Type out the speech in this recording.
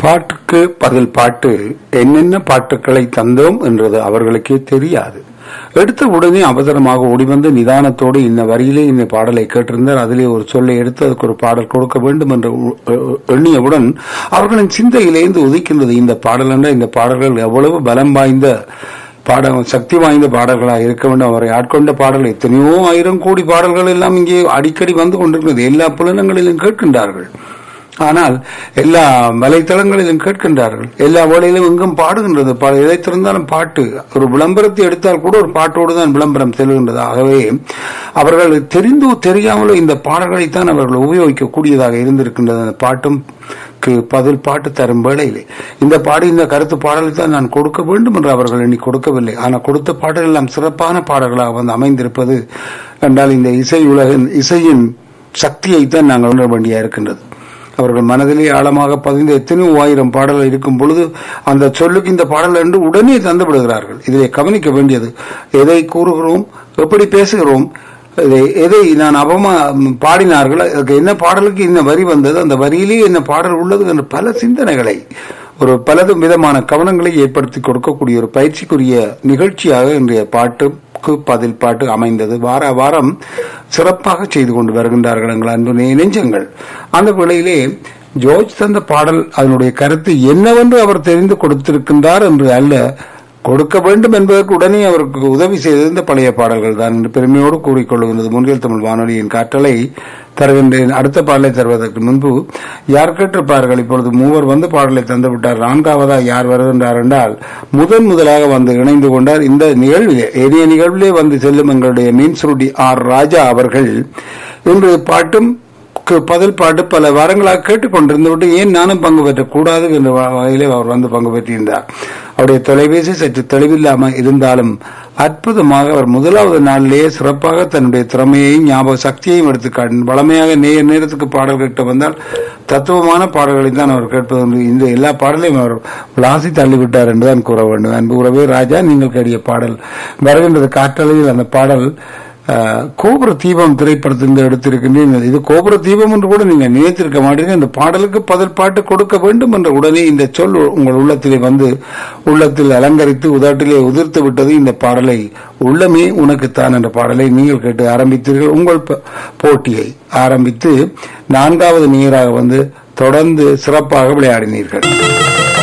பாட்டுக்கு பதில் பாட்டு என்னென்ன பாட்டுக்களை தந்தோம் என்றது அவர்களுக்கே தெரியாது எடுத்த உடனே அவசரமாக ஓடிவந்து நிதானத்தோடு இந்த வரியிலே இந்த பாடலை கேட்டிருந்தார் அதிலே ஒரு சொல்லை எடுத்து அதுக்கு ஒரு பாடல் கொடுக்க வேண்டும் என்று உ- எ- எண்ணியவுடன் அவர்களின் சிந்தையிலேந்து உதிக்கின்றது இந்த பாடல் என்ற இந்த பாடல்கள் எவ்வளவு பலம் வாய்ந்த பாட சக்தி வாய்ந்த பாடல்களாக இருக்க வேண்டும் அவரை ஆட்கொண்ட பாடல் எத்தனையோ ஆயிரம் கோடி பாடல்கள் எல்லாம் இங்கே அடிக்கடி வந்து கொண்டிருக்கிறது எல்லா புலனங்களிலும் கேட்கின்றார்கள் ஆனால் எல்லா வலைத்தளங்களிலும் கேட்கின்றார்கள் எல்லா வேளையிலும் எங்கும் பாடுகின்றது பல எதை திறந்தாலும் பாட்டு ஒரு விளம்பரத்தை எடுத்தால் கூட ஒரு பாட்டோடு தான் விளம்பரம் செல்கின்றது ஆகவே அவர்கள் தெரிந்தோ தெரியாமலோ இந்த பாடல்களைத்தான் அவர்கள் உபயோகிக்கக்கூடியதாக இருந்திருக்கின்றது அந்த பாட்டும் க்கு பதில் பாட்டு தரும் வேளையிலே இந்த பாடி இந்த கருத்து பாடலை தான் நான் கொடுக்க வேண்டும் என்று அவர்கள் எண்ணி கொடுக்கவில்லை ஆனால் கொடுத்த பாடல் எல்லாம் சிறப்பான பாடல்களாக வந்து அமைந்திருப்பது என்றால் இந்த இசை உலகின் இசையின் சக்தியைத்தான் நாங்கள் உணர வேண்டியா இருக்கின்றது அவர்கள் மனதிலே ஆழமாக பதிந்த எத்தனையோ ஆயிரம் பாடல்கள் இருக்கும் பொழுது அந்த சொல்லுக்கு இந்த பாடல் என்று உடனே தந்து விடுகிறார்கள் இதிலே கவனிக்க வேண்டியது எதை கூறுகிறோம் எப்படி பேசுகிறோம் இதை- எதை நான் அபமா பாடினார்கள் அதுக்கு என்ன பாடலுக்கு இந்த வரி வந்தது அந்த வரியிலே என்ன பாடல் உள்ளது என்ற பல சிந்தனைகளை ஒரு பலதும் விதமான கவனங்களை ஏற்படுத்தி கொடுக்கக்கூடிய ஒரு பயிற்சிக்குரிய நிகழ்ச்சியாக இன்றைய பாட்டுக்கு பதில் பாட்டு அமைந்தது வார வாரம் சிறப்பாக செய்து கொண்டு வருகின்றார்கள் எங்கள் அன்பு நெ- நெஞ்சங்கள் அந்த வேளையிலே ஜோர்ஜ் தந்த பாடல் அதனுடைய கருத்து என்னவென்று அவர் தெரிந்து கொடுத்திருக்கின்றார் என்று அல்ல கொடுக்க வேண்டும் என்பதற்கு உடனே அவருக்கு உதவி செய்தது இந்த பழைய பாடல்கள் தான் என்று பெருமையோடு கூறிக்கொள்கின்றது முன்னில் தமிழ் வானொலியின் காற்றலை தருகின்றேன் அடுத்த பாடலை தருவதற்கு முன்பு யார் கேட்டிருப்பார்கள் இப்பொழுது மூவர் வந்து பாடலை தந்து விட்டார் நான்காவதா யார் வருகின்றார் என்றால் முதன் முதலாக வந்து இணைந்து கொண்டார் இந்த நிகழ்விலே எளிய நிகழ்விலே வந்து செல்லும் எங்களுடைய மீன்சுருடி ஆர் ராஜா அவர்கள் இன்று பாட்டும் க்கு பதில் பாட்டு பல வாரங்களாக கேட்டுக்கொண்டிருந்து விட்டு ஏன் நானும் பங்கு பெற்றக்கூடாது என்ற வ- வகையிலே அவர் வந்து பங்கு பெற்றிருந்தார் அவருடைய தொலைபேசி சற்று தெளிவில்லாமல் இருந்தாலும் அற்புதமாக அவர் முதலாவது நாளிலேயே சிறப்பாக தன்னுடைய திறமையையும் ஞாபக சக்தியையும் எடுத்து காட்டினார் வளமையாக நேர நேரத்துக்கு பாடல் கேட்டு வந்தால் தத்துவமான பாடல்களை தான் அவர் கேட்பது உண்டு. இந்த எல்லா பாடலையும் அவர் விளாசி தள்ளிவிட்டார் என்றுதான் கூற வேண்டும் அன்பு உறவே ராஜா நீங்கள் கேடிய பாடல் வருகின்றது காற்றலையில் அந்த பாடல் அஹ், கோபுர தீபம் திரைப்படத்திலிருந்து எடுத்திருக்கின்றேன் இது கோபுர தீபம் என்று கூட நீங்க நினைத்திருக்க மாட்டீங்க இந்த பாடலுக்கு பதில் பாட்டு கொடுக்க வேண்டும் என்ற உடனே இந்த சொல் உங்கள் உள்ளத்திலே வந்து உள்ளத்தில் அலங்கரித்து உதட்டிலே உதிர்த்து விட்டது இந்த பாடலை உள்ளமே உனக்குத்தான் என்ற பாடலை நீங்கள் கேட்டு ஆரம்பித்தீர்கள் உங்கள் ப- போட்டியை ஆரம்பித்து நான்காவது நீராக வந்து தொடர்ந்து சிறப்பாக விளையாடினீர்கள்